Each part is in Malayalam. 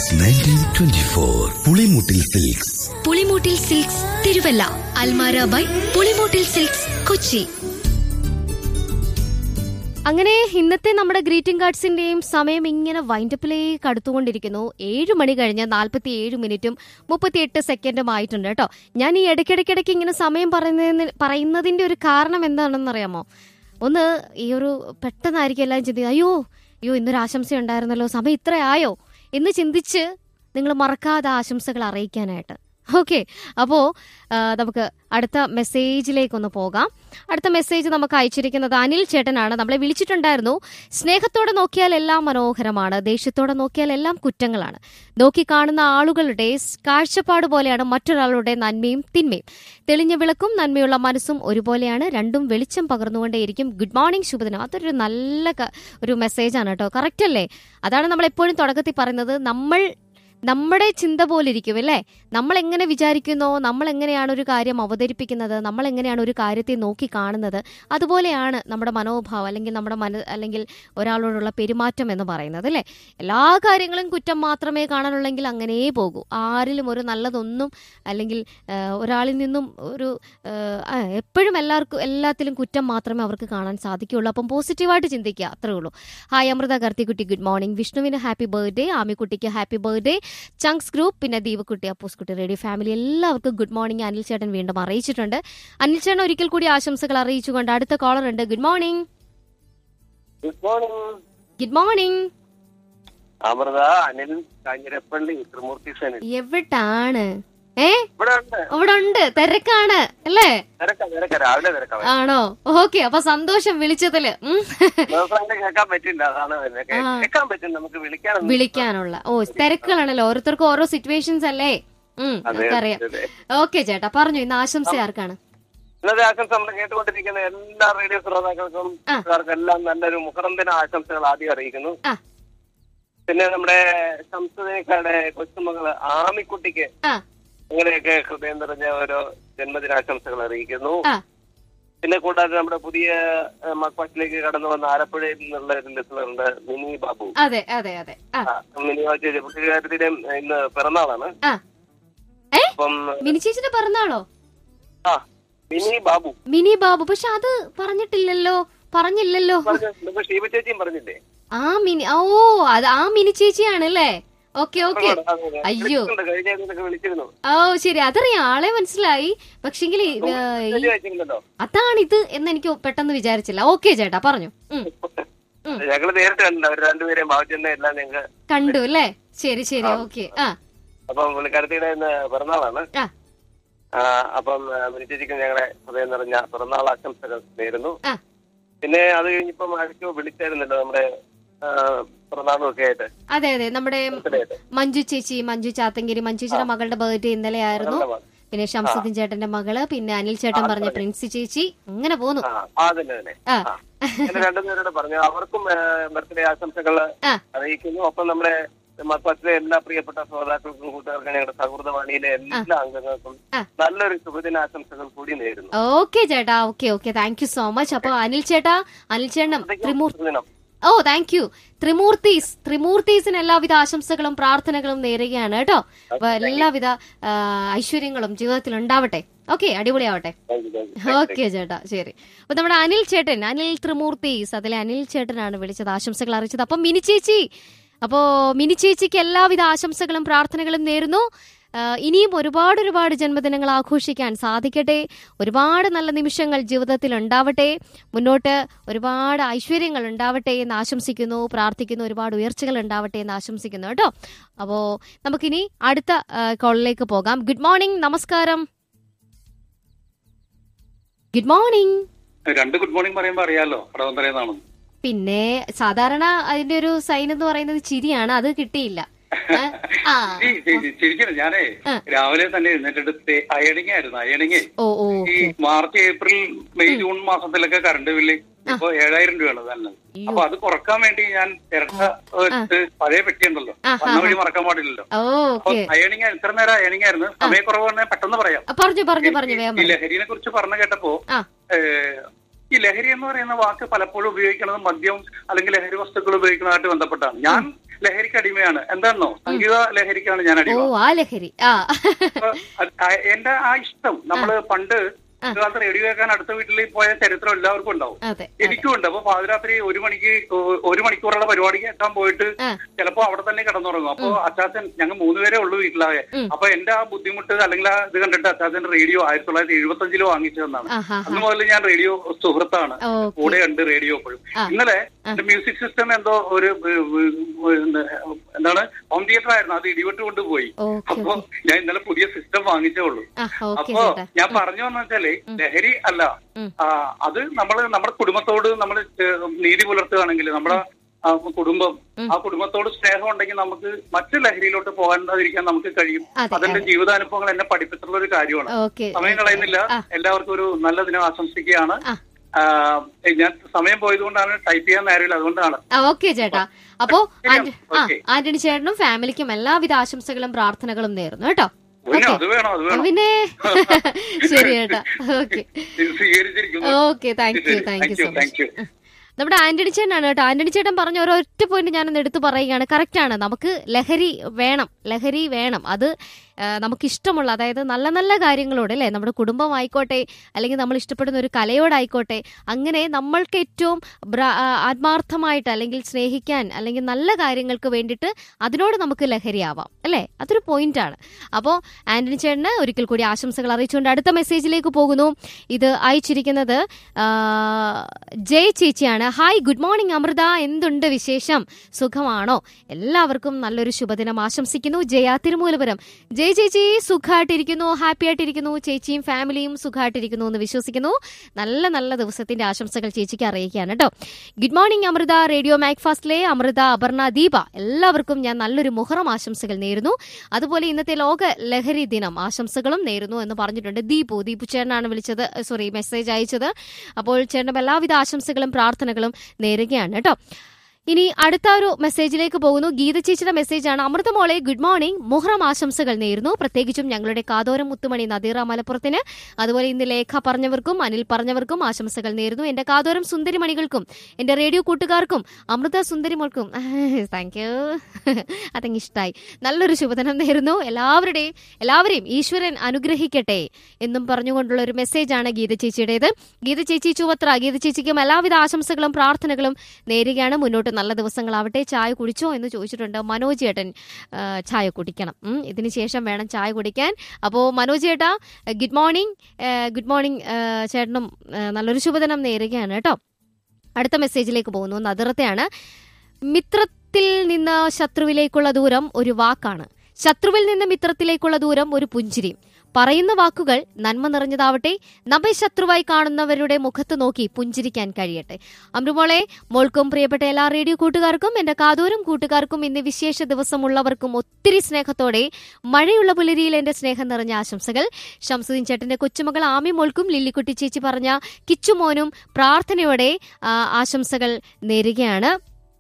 Since nineteen twenty four Pulimoottil silks Pulimoottil silks Thiruvalla Almara by Pulimoottil silks Kochi അങ്ങനെ ഇന്നത്തെ നമ്മുടെ ഗ്രീറ്റിംഗ് കാർഡ്സിന്റെയും സമയം ഇങ്ങനെ വൈൻഡപ്പിലേക്ക് അടുത്തുകൊണ്ടിരിക്കുന്നു ഏഴ് മണി കഴിഞ്ഞ് നാൽപ്പത്തി ഏഴ് മിനിറ്റും മുപ്പത്തിയെട്ട് സെക്കൻഡും ആയിട്ടുണ്ട് കേട്ടോ ഞാൻ ഈ ഇടയ്ക്കിടയ്ക്കിടയ്ക്ക് ഇങ്ങനെ സമയം പറയുന്നതിന് പറയുന്നതിന്റെ ഒരു കാരണം എന്താണെന്ന് അറിയാമോ ഒന്ന് ഈ ഒരു പെട്ടെന്നായിരിക്കും എല്ലാം ചിന്തിക്കുക അയ്യോ അയ്യോ ഇന്നൊരു ആശംസ ഉണ്ടായിരുന്നല്ലോ സമയം ഇത്രയായോ എന്ന് ചിന്തിച്ച് നിങ്ങൾ മറക്കാതെ ആശംസകൾ അറിയിക്കാനായിട്ട് ഓക്കെ അപ്പോ ആ, നമുക്ക് അടുത്ത മെസ്സേജിലേക്കൊന്ന് പോകാം അടുത്ത മെസ്സേജ് നമുക്ക് അയച്ചിരിക്കുന്നത് അനിൽ ചേട്ടനാണ് നമ്മളെ വിളിച്ചിട്ടുണ്ടായിരുന്നു സ്നേഹത്തോടെ നോക്കിയാൽ എല്ലാം മനോഹരമാണ് ദേഷ്യത്തോടെ നോക്കിയാൽ എല്ലാം കുറ്റങ്ങളാണ് നോക്കി കാണുന്ന ആളുകളുടെ സ് കാഴ്ചപ്പാട് പോലെയാണ് മറ്റൊരാളുടെ നന്മയും തിന്മയും തെളിഞ്ഞ വിളക്കും നന്മയുള്ള മനസ്സും ഒരുപോലെയാണ് രണ്ടും വെളിച്ചം പകർന്നുകൊണ്ടേയിരിക്കും ഗുഡ് മോർണിംഗ് ശുഭദിനം അതൊരു നല്ല ക- ഒരു മെസ്സേജാണ് കേട്ടോ കറക്റ്റ് അല്ലേ അതാണ് നമ്മൾ എപ്പോഴും തുടക്കത്തിൽ പറയുന്നത് നമ്മൾ നമ്മുടെ ചിന്ത പോലിരിക്കും അല്ലേ നമ്മൾ എങ്ങനെ വിചാരിക്കുന്നോ നമ്മൾ എങ്ങനെയാണ് ഒരു കാര്യം അവതരിപ്പിക്കുന്നത് നമ്മൾ എങ്ങനെയാണ് ഒരു കാര്യത്തെ നോക്കി കാണുന്നത് അതുപോലെയാണ് നമ്മുടെ മനോഭാവം അല്ലെങ്കിൽ നമ്മുടെ മന അല്ലെങ്കിൽ ഒരാളോടുള്ള പെരുമാറ്റം എന്ന് പറയുന്നത് അല്ലേ എല്ലാ കാര്യങ്ങളും കുറ്റം മാത്രമേ കാണാനുള്ളെങ്കിൽ അങ്ങനെ പോകൂ ആരിലും ഒരു നല്ലതൊന്നും അല്ലെങ്കിൽ ആ, ഒരാളിൽ നിന്നും ഒരു ആ, എപ്പോഴും എല്ലാവർക്കും എല്ലാത്തിലും കുറ്റം മാത്രമേ അവർക്ക് കാണാൻ സാധിക്കുകയുള്ളൂ അപ്പം പോസിറ്റീവായിട്ട് ചിന്തിക്കുക അത്രേ ഉള്ളൂ hi Amritha Karthikkutty good morning വിഷ്ണുവിന് ഹാപ്പി ബർത്ത്ഡേ ആമിക്കുട്ടിക്ക് ഹാപ്പി ബർത്ത്ഡേ ചങ്ക്സ് ഗ്രൂപ്പ് പിന്നെ ദീപക്കുട്ടി അപ്പൂസ്കുട്ടി റേഡിയോ ഫാമിലി എല്ലാവർക്കും ഗുഡ് മോർണിംഗ് അനിൽ ചേട്ടൻ വീണ്ടും അറിയിച്ചിട്ടുണ്ട് അനിൽ ചേട്ടൻ ഒരിക്കൽ കൂടി ആശംസകൾ അറിയിച്ചുകൊണ്ട് അടുത്ത കോളർ ഉണ്ട് good morning good morning good morning Amritha Anil Kanjirappally Thrimurthy Senan എവിടാണ് ഏ ഇവിടെ ഉണ്ട് അവിടെ ഉണ്ട് തിരക്കാണ് അല്ലേ തിരക്ക തിരക്ക രാവിലെ തിരക്കാം ആണോ ഓക്കെ അപ്പൊ സന്തോഷം വിളിച്ചതില് ഉം. നമുക്ക് അങ്ങനെ കേൾക്കാൻ പറ്റില്ല അതാണ് പിന്നെ. കേ- ആ. കേൾക്കാൻ പറ്റും നമുക്ക് വിളിക്കാൻ വിളിക്കാനുള്ള ഓ തിരക്കുകളാണല്ലോ ഓരോരുത്തർക്കും ഓരോ സിറ്റുവേഷൻസ് അല്ലേ ഉം അതെ നമുക്കറിയാം അതെ. ഓക്കെ ചേട്ടാ പറഞ്ഞു ഇന്ന് ആശംസ ആർക്കാണ് ഇന്നത്തെ ആശംസ നമ്മൾ കേട്ടുകൊണ്ടിരിക്കുന്ന എല്ലാ റേഡിയോ ശ്രോതാക്കൾക്കും ആ. എല്ലാം നല്ലൊരു മുഖറന്തന ആശംസകൾ ആദ്യം അറിയിക്കുന്നു ആ. പിന്നെ നമ്മുടെ സംസ്കൃതിക്കാരുടെ കൊച്ചുമകള് ആമിക്കുട്ടിക്ക് ആ അങ്ങനെയൊക്കെ ഹൃദയം നിറഞ്ഞ ഓരോ ജന്മദിനാശംസകൾ അറിയിക്കുന്നു ആ പിന്നെ കൂടാതെ നമ്മുടെ പുതിയ ഏഹ്, മക്വാസിലേക്ക് കടന്നു വന്ന ആലപ്പുഴയിൽ നിന്നുള്ള ഒരു ലിസണറുണ്ട് മിനി ബാബു അതെ അതെ അതെ ആ ആ, മിനി ചേച്ചി പുള്ളിക്കാരത്തിന്റെ ഇന്ന് പിറന്നാളാണ് ആ ഏ അപ്പം മിനി ചേച്ചിയുടെ പിറന്നാളോ ആ മിനി ബാബു മിനി ബാബു പക്ഷെ അത് പറഞ്ഞിട്ടില്ലല്ലോ പറഞ്ഞില്ലല്ലോ പറഞ്ഞു നമുക്ക് ഷീബ ചേച്ചിയും പറഞ്ഞില്ലേ ആ മിനി ഓ അത് ആ മിനി ചേച്ചിയാണ് അല്ലേ ഓക്കെ ഓക്കെ അതെ, അതെ. അയ്യോ വിളിച്ചിട്ടുണ്ട്. കഴിഞ്ഞ ദിവസമൊക്കെ വിളിച്ചിരുന്നു ഓ ശരി അതറിയാം ആളെ മനസ്സിലായി പക്ഷെങ്കിൽ മെസ്സേജ് അയച്ചിട്ടുണ്ടല്ലോ അതാണ് ഇത് എന്ന് എനിക്ക് പെട്ടെന്ന് വിചാരിച്ചില്ല ഓക്കെ ചേട്ടാ പറഞ്ഞു ഉം. ഉം. ഞങ്ങള് നേരിട്ട് കണ്ടില്ല അവർ രണ്ടുപേരെയും ഭാവച്ചെന്നെ എല്ലാം ഞങ്ങൾക്ക് കണ്ടു അല്ലേ ശരി ശരി ഓക്കെ ആ അപ്പം പുള്ളിക്കാരത്തിയുടെ ഇന്ന് പിറന്നാളാണ് ആ ആ, അപ്പം ആ, മിനി ചേച്ചിക്ക് ഞങ്ങളെ ഹൃദയം നിറഞ്ഞ പിറന്നാൾ ആശംസകൾ നേരുന്നു ആ പിന്നെ അത് കഴിഞ്ഞപ്പം ആർക്കോ വിളിച്ചായിരുന്നല്ലോ നമ്മുടെ ആ, പിറന്നാളും ഒക്കെ ആയിട്ട് അതെ അതെ നമ്മുടെ birthday ആയിട്ട്. മഞ്ജു ചേച്ചി മഞ്ജു ചാത്തങ്കിരി മഞ്ജു ചേച്ചിയുടെ മകളുടെ ബർത്ത്ഡേ ഇന്നലെ ആയിരുന്നു നല്ല മകൾ. പിന്നെ ഷംസുദ്ദീൻ ചേട്ടന്റെ മകള് പിന്നെ അനിൽ ചേട്ടൻ പറഞ്ഞ പ്രിൻസി ചേച്ചി അങ്ങനെ പോന്നു ആ ആ, തന്നെ തന്നെ ആ ആ. അങ്ങനെ രണ്ടുപേരോട് പറഞ്ഞു അവർക്കും ബർത്ത്ഡേ ആശംസകൾ ആ അറിയിക്കുന്നു ഒപ്പം നമ്മുടെ മക്കളത്തിലെ എല്ലാ പ്രിയപ്പെട്ട ശ്രോതാക്കൾക്കും കൂട്ടുകാർക്കും ഞങ്ങളുടെ സൗഹൃദവാണിയിലെ എല്ലാ അംഗങ്ങൾക്കും ആ. നല്ലൊരു ശുഭദിനാശംസകൾ കൂടി നേരുന്നു ഓക്കെ ചേട്ടാ okay okay thank you so much അപ്പൊ അനിൽ ചേട്ടാ അനിൽ ചേട്ടനും ത്രിമൂർത്തി ശുഭദിനം. ഓ താങ്ക് യു ത്രിമൂർത്തീസ് ത്രിമൂർത്തീസിന് എല്ലാവിധ ആശംസകളും പ്രാർത്ഥനകളും നേരുകയാണ് കേട്ടോ അപ്പൊ എല്ലാവിധ ആ, ഐശ്വര്യങ്ങളും ജീവിതത്തിൽ ഉണ്ടാവട്ടെ ഓക്കെ അടിപൊളിയാവട്ടെ Thank you, thank you. Okay ചേട്ടാ ശരി അപ്പൊ നമ്മുടെ അനിൽ ചേട്ടൻ അനിൽ ത്രിമൂർത്തീസ് അതിലെ അനിൽ ചേട്ടനാണ് വിളിച്ചത് ആശംസകൾ അറിയിച്ചത് അപ്പൊ മിനി ചേച്ചി അപ്പോ മിനി ചേച്ചിക്ക് എല്ലാവിധ ആശംസകളും പ്രാർത്ഥനകളും നേരുന്നു ആ, ഇനിയും ഒരുപാട് ഒരുപാട് ജന്മദിനങ്ങൾ ആഘോഷിക്കാൻ സാധിക്കട്ടെ ഒരുപാട് നല്ല നിമിഷങ്ങൾ ജീവിതത്തിൽ ഉണ്ടാവട്ടെ മുന്നോട്ട് ഒരുപാട് ഐശ്വര്യങ്ങൾ ഉണ്ടാവട്ടെ എന്ന് ആശംസിക്കുന്നു പ്രാർത്ഥിക്കുന്നു ഒരുപാട് ഉയർച്ചകൾ ഉണ്ടാവട്ടെ എന്ന് ആശംസിക്കുന്നു കേട്ടോ അപ്പോ നമുക്കിനി അടുത്ത ആ, കോളിലേക്ക് പോകാം ഗുഡ് മോർണിംഗ് നമസ്കാരം ഗുഡ് മോർണിംഗ് രണ്ട് ഗുഡ് മോർണിംഗ് പറയുമ്പോ അറിയാലോ കടവന്തരയെന്നാണ് പിന്നെ സാധാരണ അതിന്റെ ഒരു സൈൻ എന്ന് പറയുന്നത് ചിരിയാണ് അത് കിട്ടിയില്ല ഏ? ആ ശരിക്കും ഞാനേ ആ. രാവിലെ തന്നെ എഴുന്നേറ്റെടുത്ത് അയണിങ് ആയിരുന്നു അയണിങ് ഓ ഓ ഈ മാർച്ച് ഏപ്രിൽ മെയ് ജൂൺ മാസത്തിലൊക്കെ കറണ്ട് ബില്ല് ഇപ്പൊ ഏഴായിരം രൂപയാണ് തന്നെ അയ്യോ. അപ്പൊ അത് കുറക്കാൻ വേണ്ടി ഞാൻ ഇരട്ട എടുത്ത് പഴയ പെട്ടിയുണ്ടല്ലോ ആ, വന്ന വഴി മറക്കാൻ പാടില്ലല്ലോ ഓ അപ്പൊ ഓക്കെ അയണിങ് ഇത്ര നേരം അയണിങ് ആയിരുന്നു സമയക്കുറവ് പറഞ്ഞാൽ പെട്ടെന്ന് പറയാം പറഞ്ഞു പറഞ്ഞു പറഞ്ഞു വേഗം ഈ പറഞ്ഞു ലഹരിനെ കുറിച്ച് പറഞ്ഞു കേട്ടപ്പോ ആ ഏഹ്, ഈ ലഹരി എന്ന് പറയുന്ന വാക്ക് പലപ്പോഴും ഉപയോഗിക്കുന്നത് മദ്യം അല്ലെങ്കിൽ ലഹരി വസ്തുക്കൾ ഉപയോഗിക്കുന്നതായിട്ട് ബന്ധപ്പെട്ടാണ് ഞാൻ ലഹരിക്ക് അടിമയാണ് എന്താണെന്നോ സംഗീത ലഹരിക്കാണ് ഞാൻ ഓ അടിമ ആ ലഹരി ആ അപ്പൊ അത് ആ- എന്റെ ആ ഇഷ്ടം നമ്മള് പണ്ട് കാലത്ത് റേഡിയോ കേൾക്കാൻ അടുത്ത വീട്ടിൽ പോയ ചരിത്രം എല്ലാവർക്കും ഉണ്ടാവും അതെ എനിക്കും ഉണ്ട് അപ്പൊ പാതിരാത്രി ഒരു മണിക്ക് ഒ- ഒരു മണിക്കൂറുള്ള പരിപാടി കേൾക്കാൻ പോയിട്ട് ആ. ചിലപ്പോ അവിടെ തന്നെ കിടന്നുറങ്ങും അപ്പൊ അച്ചാച്ചൻ ഞങ്ങൾ മൂന്നുപേരെ ഉള്ളു വീട്ടിലാകെ അപ്പൊ എന്റെ ആ ബുദ്ധിമുട്ട് അല്ലെങ്കിൽ ആ ഇത് കണ്ടിട്ട് അച്ചാച്ചൻ റേഡിയോ ആയിരത്തി തൊള്ളായിരത്തി എഴുപത്തി അഞ്ചില് വാങ്ങിച്ചു തന്നാണ് ആഹാ അന്ന് മുതൽ ഞാൻ റേഡിയോ സുഹൃത്താണ് ഓക്കെ കൂടെ ഉണ്ട് റേഡിയോ എപ്പോഴും ആ. ഇന്നലെ എന്റെ മ്യൂസിക് സിസ്റ്റം എന്തോ ഒരു ഏ, ഏ, എന്താണ് ഹോം തിയേറ്റർ ആയിരുന്നു അത് ഇടിവിട്ട് കൊണ്ടുപോയി ഓക്കെ അപ്പൊ ഞാൻ ഇന്നലെ പുതിയ സിസ്റ്റം വാങ്ങിച്ചേ ഉള്ളൂ ആ ഓക്കെ അപ്പോ ചേട്ടാ ഞാൻ പറഞ്ഞു വന്നു വെച്ചാല് ലഹരി അല്ല ഉം. ആ, അത് നമ്മള് നമ്മുടെ കുടുംബത്തോട് നമ്മൾ നീതി പുലർത്തുകയാണെങ്കിൽ നമ്മുടെ ആ, കുടുംബം ആ കുടുംബത്തോട് സ്നേഹം ഉണ്ടെങ്കിൽ നമുക്ക് മറ്റു ലഹരിയിലോട്ട് പോകാതിരിക്കാൻ നമുക്ക് കഴിയും അതെ, അതിന്റെ ജീവിതാനുഭവങ്ങൾ എന്നെ പഠിപ്പിച്ചിട്ടുള്ള ഒരു കാര്യമാണ് ഓക്കെ സമയം കളയുന്നില്ല ആ. എല്ലാവർക്കും ഒരു നല്ല ദിനം ആശംസിക്കുകയാണ് ആ. ആ, ഞാൻ സമയം പോയതുകൊണ്ടാണ് ടൈപ്പ് ചെയ്യാൻ നേരമില്ല അതുകൊണ്ടാണ് ആ ഓക്കെ ചേട്ടാ അപ്പോ ശരി, ആന്റ- ആ ഓക്കെ. ആന്റണി ചേട്ടനും ഫാമിലിക്കും എല്ലാവിധ ആശംസകളും പ്രാർത്ഥനകളും നേരുന്നു കേട്ടോ പിന്നെ ഓക്കെ അത് വേണം അത് വേണം പിന്നെ ശരി ചേട്ടാ ഓക്കെ ഇത് സ്വീകരിച്ചിരിക്കുന്നു ഓക്കെ താങ്ക് യു ശരി, thank you thank so you, much thank you. നമ്മുടെ ആന്റണി ചേട്ടനാണ് കേട്ടോ ആന്റണി ചേട്ടൻ പറഞ്ഞ ഒരൊറ്റ പോയിന്റ് ഞാനൊന്ന് എടുത്തു പറയുകയാണ് കറക്റ്റാണ് നമുക്ക് ലഹരി വേണം ലഹരി വേണം അത് ആ, നമുക്ക് ഇഷ്ടമുള്ള അതായത് നല്ല നല്ല കാര്യങ്ങളോട് അല്ലേ നമ്മുടെ കുടുംബമായിക്കോട്ടെ അല്ലെങ്കിൽ നമ്മൾ ഇഷ്ടപ്പെടുന്ന ഒരു കലയോടായിക്കോട്ടെ അങ്ങനെ നമ്മൾക്ക് ഏറ്റവും ബ്ര- ആ, ആത്മാർത്ഥമായിട്ട് അല്ലെങ്കിൽ സ്നേഹിക്കാൻ അല്ലെങ്കിൽ നല്ല കാര്യങ്ങൾക്ക് വേണ്ടിയിട്ട് അതിനോട് നമുക്ക് ലഹരിയാവാം അല്ലേ അതൊരു പോയിന്റാണ് അപ്പോൾ ആന്റണി ചേട്ടന് ഒരിക്കൽ കൂടി ആശംസകൾ അറിയിച്ചുകൊണ്ട് അടുത്ത മെസ്സേജിലേക്ക് പോകുന്നു ഇത് അയച്ചിരിക്കുന്നത് ആ, ജയ് ചേച്ചിയാണ് ഹായ് ഗുഡ് മോർണിംഗ് അമൃത എന്തുണ്ട് വിശേഷം സുഖമാണോ എല്ലാവർക്കും നല്ലൊരു ശുഭദിനം ആശംസിക്കുന്നു ജയ തിരുമൂലപുരം ജയ് ചേച്ചി സുഖമായിട്ടിരിക്കുന്നു ഹാപ്പി ആയിട്ടിരിക്കുന്നു ചേച്ചിയും ഫാമിലിയും സുഖമായിട്ടിരിക്കുന്നു എന്ന് വിശ്വസിക്കുന്നു നല്ല നല്ല ദിവസത്തിന്റെ ആശംസകൾ ചേച്ചിക്ക് അറിയിക്കുകയാണ് കേട്ടോ ഗുഡ് മോർണിംഗ് അമൃത റേഡിയോ മാക്ഫാസ്റ്റിലെ അമൃത അപർണ ദീപ എല്ലാവർക്കും ഞാൻ നല്ലൊരു മുഹറം ആശംസകൾ നേരുന്നു അതുപോലെ ഇന്നത്തെ ലോക ലഹരി ദിനം ആശംസകളും നേരുന്നു എന്ന് പറഞ്ഞിട്ടുണ്ട് ദീപു ദീപു ചേട്ടനാണ് വിളിച്ചത് സോറി മെസ്സേജ് അയച്ചത് അപ്പോൾ ചേട്ടനും എല്ലാവിധ ആശംസകളും പ്രാർത്ഥനകളും നേരുകയാണ് കേട്ടോ ഇനി അടുത്ത ഒരു മെസ്സേജിലേക്ക് പോകുന്നു ഗീത ചേച്ചിയുടെ മെസ്സേജാണ് അമൃതമോളെ ഗുഡ് മോർണിംഗ് മുഹറം ആശംസകൾ നേരുന്നു പ്രത്യേകിച്ചും ഞങ്ങളുടെ കാതോരം മുത്തുമണി നദീറ മലപ്പുറത്തിന് അതുപോലെ ഇന്ന് ലേഖ പറഞ്ഞവർക്കും അനിൽ പറഞ്ഞവർക്കും ആശംസകൾ നേരുന്നു എന്റെ കാതോരം സുന്ദരിമണികൾക്കും എന്റെ റേഡിയോ കൂട്ടുകാർക്കും അമൃത സുന്ദരിമോൾക്കും താങ്ക് യു അതങ്ങ് ഇഷ്ടമായി നല്ലൊരു ശുഭദിനം നേരുന്നു എല്ലാവരുടെയും എല്ലാവരെയും ഈശ്വരൻ അനുഗ്രഹിക്കട്ടെ എന്നും പറഞ്ഞുകൊണ്ടുള്ള ഒരു മെസ്സേജാണ് ഗീത ചേച്ചിയുടേത് ഗീത ചേച്ചി ചുവത്ര ഗീത ചേച്ചിക്കും എല്ലാവിധ ആശംസകളും പ്രാർത്ഥനകളും നേരുകയാണ് മുന്നോട്ട് നല്ല ദിവസങ്ങളാവട്ടെ ചായ കുടിച്ചോ എന്ന് ചോദിച്ചിട്ടുണ്ട് മനോജ് ചേട്ടൻ ആ, ചായ കുടിക്കണം ഉം, ഇതിന് ശേഷം വേണം ചായ കുടിക്കാൻ അപ്പോൾ മനോജ് ചേട്ടാ ഗുഡ് മോർണിംഗ് ഗുഡ് മോർണിംഗ് ചേട്ടനും ആ, നല്ലൊരു ശുഭദിനം നേരുകയാണ് കേട്ടോ അടുത്ത മെസ്സേജിലേക്ക് പോകുന്നു നദിറത്തെയാണ് മിത്രത്തിൽ നിന്ന് ശത്രുവിലേക്കുള്ള ദൂരം ഒരു വാക്കാണ് ശത്രുവിൽ നിന്ന് മിത്രത്തിലേക്കുള്ള ദൂരം ഒരു പുഞ്ചിരി പറയുന്ന വാക്കുകൾ നന്മ നിറഞ്ഞതാവട്ടെ നമ്മെ ശത്രുവായി കാണുന്നവരുടെ മുഖത്ത് നോക്കി പുഞ്ചിരിക്കാൻ കഴിയട്ടെ അമൃമോളെ മോൾക്കും പ്രിയപ്പെട്ട എല്ലാ റേഡിയോ കൂട്ടുകാർക്കും എന്റെ കാതൂരും കൂട്ടുകാർക്കും ഇന്ന് വിശേഷ ദിവസമുള്ളവർക്കും ഒത്തിരി സ്നേഹത്തോടെ മഴയുള്ള പുലരിയിൽ എന്റെ സ്നേഹം നിറഞ്ഞ ആശംസകൾ ഷംസുദ്ദീൻ ചേട്ടന്റെ കൊച്ചുമകൾ ആമി മോൾക്കും ലില്ലിക്കുട്ടി ചേച്ചി പറഞ്ഞ കിച്ചുമോനും പ്രാർത്ഥനയോടെ ആ, ആശംസകൾ നേരുകയാണ്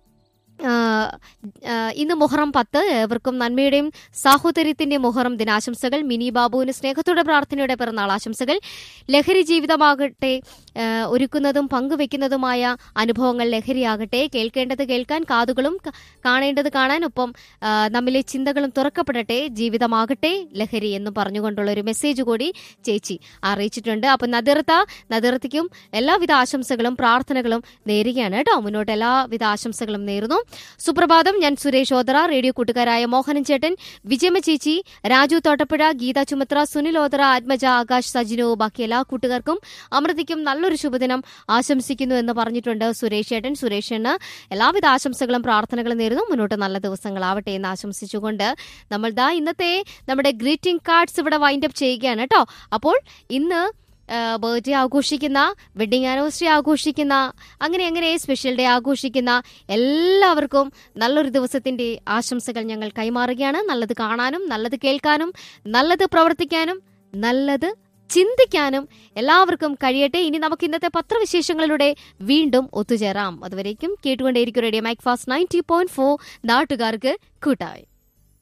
ആ, ആ, ഇന്ന് മുഹറം പത്ത് ഏവർക്കും നന്മയുടെയും സാഹോദര്യത്തിന്റെയും മുഹറം ദിനാശംസകൾ മിനി ബാബുവിന് സ്നേഹത്തോടെ പ്രാർത്ഥനയുടെ പിറന്നാൾ ആശംസകൾ ലഹരി ജീവിതമാകട്ടെ ആ, ഒരുക്കുന്നതും പങ്കുവെക്കുന്നതുമായ അനുഭവങ്ങൾ ലഹരിയാകട്ടെ കേൾക്കേണ്ടത് കേൾക്കാൻ കാതുകളും ക- കാണേണ്ടത് കാണാൻ ഒപ്പം ആ, നമ്മിലെ ചിന്തകളും തുറക്കപ്പെടട്ടെ ജീവിതമാകട്ടെ ലഹരി എന്നും പറഞ്ഞുകൊണ്ടുള്ള ഒരു മെസ്സേജ് കൂടി ചേച്ചി അറിയിച്ചിട്ടുണ്ട് അപ്പൊ നദിർത്ത നദിർത്തയ്ക്കും എല്ലാവിധ ആശംസകളും പ്രാർത്ഥനകളും നേരുകയാണ് കേട്ടോ മുന്നോട്ട് എല്ലാവിധ ആശംസകളും നേരുന്നു സുപ്രഭാതം ഞാൻ സുരേഷ് ഓതറ റേഡിയോ കൂട്ടുകാരായ മോഹനൻ ചേട്ടൻ വിജയമ ചേച്ചി രാജു തോട്ടപ്പുഴ ഗീത ചുമത്ര സുനിൽ ഓതറ ആത്മജ ആകാശ് സജിനോ ബാക്കി എല്ലാ കൂട്ടുകാർക്കും അമൃതയ്ക്കും നല്ലൊരു ശുഭദിനം ആശംസിക്കുന്നു എന്ന് പറഞ്ഞിട്ടുണ്ട് സുരേഷ് ചേട്ടൻ സുരേഷിന് എല്ലാവിധ ആശംസകളും പ്രാർത്ഥനകളും നേരുന്നു മുന്നോട്ട് നല്ല ദിവസങ്ങളാവട്ടെ എന്ന് ആശംസിച്ചുകൊണ്ട് നമ്മൾ ദാ ഇന്നത്തെ നമ്മുടെ ഗ്രീറ്റിംഗ് കാർഡ്സ് ഇവിടെ വൈൻഡപ്പ് ചെയ്യുകയാണ് കേട്ടോ അപ്പോൾ ഇന്ന് ബർത്ത്ഡേ ആഘോഷിക്കുന്ന വെഡിങ് ആനിവേഴ്സറി ആഘോഷിക്കുന്ന അങ്ങനെ അങ്ങനെ സ്പെഷ്യൽ ഡേ ആഘോഷിക്കുന്ന എല്ലാവർക്കും നല്ലൊരു ദിവസത്തിന്റെ ആശംസകൾ ഞങ്ങൾ കൈമാറുകയാണ് നല്ലത് കാണാനും നല്ലത് കേൾക്കാനും നല്ലത് പ്രവർത്തിക്കാനും നല്ലത് ചിന്തിക്കാനും എല്ലാവർക്കും കഴിയട്ടെ ഇനി നമുക്ക് ഇന്നത്തെ പത്രവിശേഷങ്ങളിലൂടെ വീണ്ടും ഒത്തുചേരാം അതുവരേക്കും കേട്ടുകൊണ്ടേയിരിക്കും radio Mac Fast ninety point four നാട്ടുകാർക്ക് കൂട്ടായി